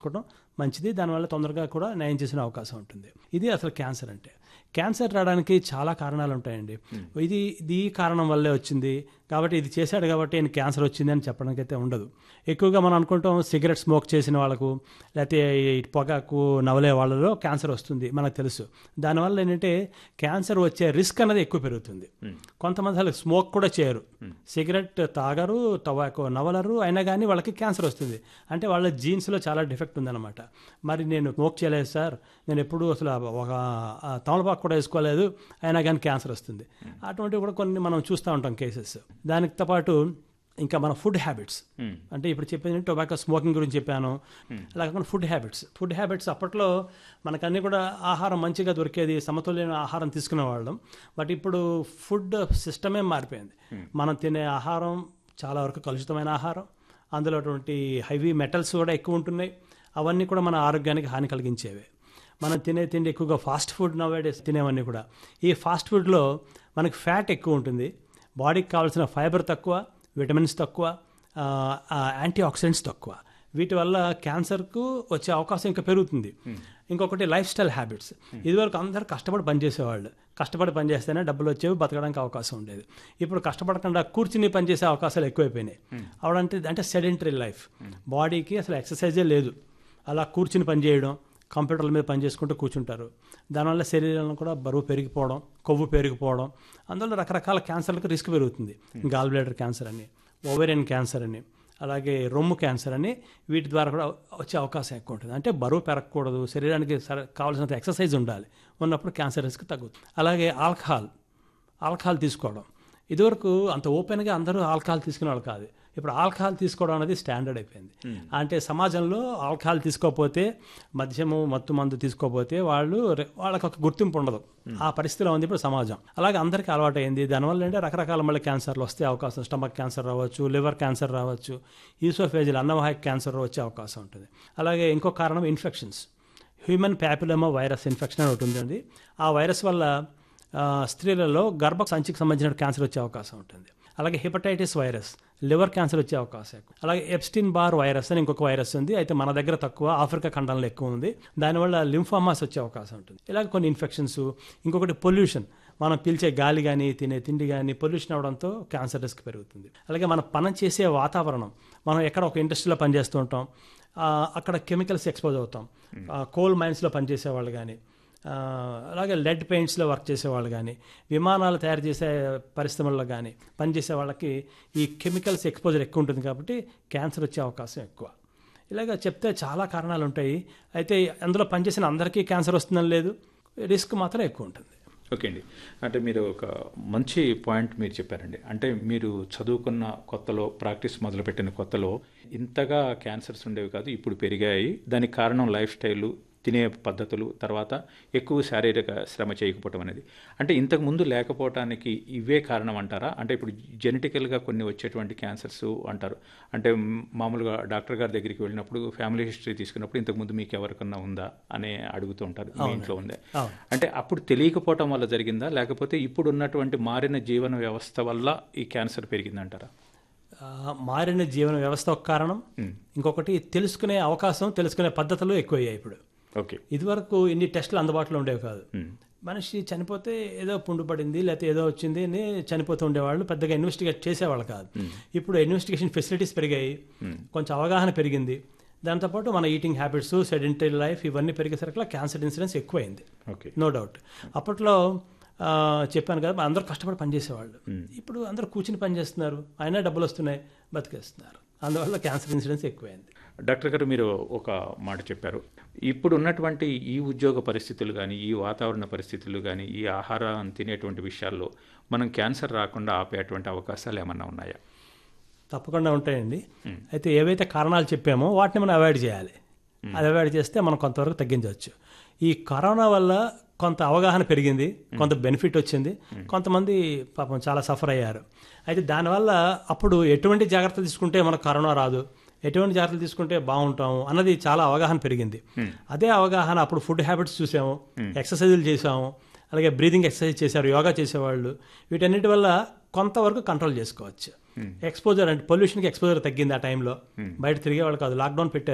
చేసుకోవడం మంచిది దానివల్ల తొందరగా కూడా నయం చేసిన అవకాశం ఉంటుంది ఇది అసలు క్యాన్సర్ అంటే క్యాన్సర్ రావడానికి చాలా కారణాలు ఉంటాయండి ఇది ఇది ఈ కారణం వల్లే వచ్చింది కాబట్టి ఇది చేశాడు కాబట్టి ఆయన క్యాన్సర్ వచ్చింది అని చెప్పడానికి అయితే ఉండదు ఎక్కువగా మనం అనుకుంటాం సిగరెట్ స్మోక్ చేసిన వాళ్ళకు లేకపోతే ఈ పొగాకు నవలే వాళ్ళలో క్యాన్సర్ వస్తుంది మనకు తెలుసు దానివల్ల ఏంటంటే క్యాన్సర్ వచ్చే రిస్క్ అనేది ఎక్కువ పెరుగుతుంది కొంతమంది అసలు స్మోక్ కూడా చేయరు సిగరెట్ తాగరు టొబాకో నవలరు అయినా కానీ వాళ్ళకి క్యాన్సర్ వస్తుంది అంటే వాళ్ళ జీన్స్లో చాలా డిఫెక్ట్ ఉందన్నమాట మరి నేను స్మోక్ చేయలేదు సార్ నేను ఎప్పుడు అసలు ఒక ఆ, తమలపాకు కూడా వేసుకోలేదు అయినా కానీ క్యాన్సర్ వస్తుంది అటువంటివి కూడా కొన్ని మనం చూస్తూ ఉంటాం కేసెస్ దానితో పాటు ఇంకా మన ఫుడ్ హ్యాబిట్స్ అంటే ఇప్పుడు చెప్పేది టొబాకో స్మోకింగ్ గురించి చెప్పాను అలా కాకుండా ఫుడ్ హ్యాబిట్స్ ఫుడ్ హ్యాబిట్స్ అప్పట్లో మనకన్నీ కూడా ఆహారం మంచిగా దొరికేది సమతుల్యమైన ఆహారం తీసుకునే వాళ్ళం బట్ ఇప్పుడు ఫుడ్ సిస్టమే మారిపోయింది మనం తినే ఆహారం చాలా వరకు కలుషితమైన ఆహారం అందులో అటువంటి హైవీ మెటల్స్ కూడా ఎక్కువ ఉంటున్నాయి అవన్నీ కూడా మన ఆరోగ్యానికి హాని కలిగించేవే మనం తినే తిండి ఎక్కువగా ఫాస్ట్ ఫుడ్ నవేడేస్ తినేవన్నీ కూడా ఈ ఫాస్ట్ ఫుడ్లో మనకి ఫ్యాట్ ఎక్కువ ఉంటుంది బాడీకి కావాల్సిన ఫైబర్ తక్కువ విటమిన్స్ తక్కువ ఆ, ఆ, యాంటీ ఆక్సిడెంట్స్ తక్కువ వీటి వల్ల క్యాన్సర్కు వచ్చే అవకాశం ఇంకా పెరుగుతుంది ఇంకొకటి లైఫ్ స్టైల్ హ్యాబిట్స్ ఇదివరకు అందరూ కష్టపడి పనిచేసేవాళ్ళు కష్టపడి పనిచేస్తేనే డబ్బులు వచ్చేవి బతకడానికి అవకాశం ఉండేది ఇప్పుడు కష్టపడకుండా కూర్చుని పనిచేసే అవకాశాలు ఎక్కువైపోయినాయి అవడంటే అంటే సెడెంటరీ లైఫ్ బాడీకి అసలు ఎక్సర్సైజే లేదు అలా కూర్చుని పని చేయడం కంప్యూటర్ల మీద పని చేసుకుంటూ కూర్చుంటారు దానివల్ల శరీరంలో కూడా బరువు పెరిగిపోవడం కొవ్వు పెరిగిపోవడం అందువల్ల రకరకాల క్యాన్సర్లకు రిస్క్ పెరుగుతుంది గాల్ బ్లాడర్ క్యాన్సర్ అని ఓవేరియన్ క్యాన్సర్ అని అలాగే రొమ్ము క్యాన్సర్ అని వీటి ద్వారా కూడా వచ్చే అవకాశం ఎక్కువ ఉంటుంది అంటే బరువు పెరగకూడదు శరీరానికి సర కావాల్సినంత ఎక్సర్సైజ్ ఉండాలి ఉన్నప్పుడు క్యాన్సర్ రిస్క్ తగ్గుతుంది అలాగే ఆల్కహాల్ ఆల్కహాల్ తీసుకోవడం ఇదివరకు అంత ఓపెన్గా అందరూ ఆల్కహాల్ తీసుకునేవాళ్ళు కాదు ఇప్పుడు ఆల్కహాల్ తీసుకోవడం అనేది స్టాండర్డ్ అయిపోయింది అంటే సమాజంలో ఆల్కహాల్ తీసుకోకపోతే మద్యము మత్తు మందు తీసుకోకపోతే వాళ్ళు రె- వాళ్ళకి ఒక గుర్తింపు ఉండదు ఆ పరిస్థితిలో ఉంది ఇప్పుడు సమాజం అలాగే అందరికీ అలవాటు అయింది దానివల్ల అంటే రకరకాల మళ్ళీ క్యాన్సర్లు వస్తే అవకాశం స్టమక్ క్యాన్సర్ రావచ్చు లివర్ క్యాన్సర్ రావచ్చు ఈసోఫేజిల్ అన్నవాహిక క్యాన్సర్ వచ్చే అవకాశం ఉంటుంది అలాగే ఇంకో కారణం infections human papilloma virus infection అని ఒకటి ఉందండి ఆ వైరస్ వల్ల ఆ, స్త్రీలలో గర్భ సంచికి సంబంధించిన క్యాన్సర్ వచ్చే అవకాశం ఉంటుంది అలాగే హెపటైటిస్ వైరస్ లివర్ క్యాన్సర్ వచ్చే అవకాశం ఎక్కువ అలాగే ఎప్స్టిన్ బార్ వైరస్ అని ఇంకొక వైరస్ ఉంది అయితే మన దగ్గర తక్కువ ఆఫ్రికా ఖండంలో ఎక్కువ ఉంది దానివల్ల లింఫామాస్ వచ్చే అవకాశం ఉంటుంది ఇలాగ కొన్ని ఇన్ఫెక్షన్స్ ఇంకొకటి పొల్యూషన్ మనం పీల్చే గాలి కానీ తినే తిండి కానీ పొల్యూషన్ అవడంతో క్యాన్సర్ రిస్క్ పెరుగుతుంది అలాగే మనం పని చేసే వాతావరణం మనం ఎక్కడ ఒక ఇండస్ట్రీలో పనిచేస్తూ ఉంటాం ఆ, అక్కడ కెమికల్స్ ఎక్స్పోజ్ అవుతాం కోల్ మైన్స్లో పనిచేసే వాళ్ళు కానీ ఆ, అలాగే లెడ్ పెయింట్స్లో వర్క్ చేసేవాళ్ళు కానీ విమానాలు తయారు చేసే పరిశ్రమల్లో కానీ పనిచేసే వాళ్ళకి ఈ కెమికల్స్ ఎక్స్పోజర్ ఎక్కువ ఉంటుంది కాబట్టి క్యాన్సర్ వచ్చే అవకాశం ఎక్కువ ఇలాగ చెప్తే చాలా కారణాలు ఉంటాయి అయితే అందులో పనిచేసిన అందరికీ క్యాన్సర్ వస్తుందని లేదు రిస్క్ మాత్రం ఎక్కువ ఉంటుంది ఓకే అండి అంటే మీరు ఒక మంచి పాయింట్ మీరు చెప్పారండి అంటే మీరు చదువుకున్న కొత్తలో ప్రాక్టీస్ మొదలుపెట్టిన కొత్తలో ఇంతగా క్యాన్సర్స్ ఉండేవి కాదు ఇప్పుడు పెరిగాయి దానికి కారణం లైఫ్ స్టైలు తినే పద్ధతులు తర్వాత ఎక్కువ శారీరక శ్రమ చేయకపోవటం అనేది అంటే ఇంతకు ముందు లేకపోవటానికి ఇవే కారణం అంటారా అంటే ఇప్పుడు జెనెటికల్గా కొన్ని వచ్చేటువంటి క్యాన్సర్స్ అంటారు అంటే మ్, మామూలుగా డాక్టర్ గారి దగ్గరికి వెళ్ళినప్పుడు ఫ్యామిలీ హిస్టరీ తీసుకున్నప్పుడు ఇంతకుముందు మీకు ఎవరికన్నా ఉందా అని అడుగుతూ ఉంటారు మీ ఇంట్లో ఉందా అవును. అంటే అప్పుడు తెలియకపోవటం వల్ల జరిగిందా లేకపోతే ఇప్పుడు ఉన్నటువంటి మారిన జీవన వ్యవస్థ వల్ల ఈ క్యాన్సర్ పెరిగిందంటారా ఆ, మారిన జీవన వ్యవస్థ ఒక కారణం ఇంకొకటి తెలుసుకునే అవకాశం తెలుసుకునే పద్ధతులు ఎక్కువయ్యాయి ఇప్పుడు ఓకే ఇదివరకు ఇన్ని టెస్టులు అందుబాటులో ఉండేవి కాదు మనిషి చనిపోతే ఏదో పుండు పడింది లేకపోతే ఏదో వచ్చింది అని చనిపోతూ ఉండేవాళ్ళు పెద్దగా ఇన్వెస్టిగేట్ చేసేవాళ్ళు కాదు ఇప్పుడు ఇన్వెస్టిగేషన్ ఫెసిలిటీస్ పెరిగాయి కొంచెం అవగాహన పెరిగింది దాంతోపాటు మన ఈటింగ్ హ్యాబిట్స్ సెడెంటరీ లైఫ్ ఇవన్నీ పెరిగేసరికి క్యాన్సర్ ఇన్సిడెన్స్ ఎక్కువైంది ఓకే నో డౌట్ అప్పట్లో ఆ, చెప్పాను కదా అందరూ కష్టపడి పనిచేసేవాళ్ళు ఇప్పుడు అందరూ కూర్చుని పనిచేస్తున్నారు అయినా డబ్బులు వస్తున్నాయి బతికేస్తున్నారు అందువల్ల క్యాన్సర్ ఇన్సిడెన్స్ ఎక్కువైంది డాక్టర్ గారు మీరు ఒక మాట చెప్పారు ఇప్పుడు ఉన్నటువంటి ఈ ఉద్యోగ పరిస్థితులు కానీ ఈ వాతావరణ పరిస్థితులు కానీ ఈ ఆహారం తినేటువంటి విషయాల్లో మనం క్యాన్సర్ రాకుండా ఆపేటువంటి అవకాశాలు ఏమన్నా ఉన్నాయా తప్పకుండా ఉంటాయండి అయితే ఏవైతే కారణాలు చెప్పామో వాటిని మనం అవాయిడ్ చేయాలి అది అవాయిడ్ చేస్తే మనం కొంతవరకు తగ్గించవచ్చు ఈ కరోనా వల్ల కొంత అవగాహన పెరిగింది కొంత బెనిఫిట్ వచ్చింది కొంతమంది పాపం చాలా సఫర్ అయ్యారు అయితే దానివల్ల అప్పుడు ఎటువంటి జాగ్రత్తలు తీసుకుంటే మనకు కరోనా రాదు ఎటువంటి జాగ్రత్తలు తీసుకుంటే బాగుంటాము అన్నది చాలా అవగాహన పెరిగింది అదే అవగాహన అప్పుడు ఫుడ్ హ్యాబిట్స్ చూసాము ఎక్సర్సైజులు చేసాము అలాగే బ్రీదింగ్ ఎక్సర్సైజ్ చేశారు యోగా చేసేవాళ్ళు వీటన్నిటి వల్ల కొంతవరకు కంట్రోల్ చేసుకోవచ్చు ఎక్స్పోజర్ అంటే పొల్యూషన్కి ఎక్స్పోజర్ తగ్గింది ఆ టైంలో బయట తిరిగే వాళ్ళు కాదు లాక్డౌన్ పెట్టారు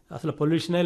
అసలు పొల్యూషనే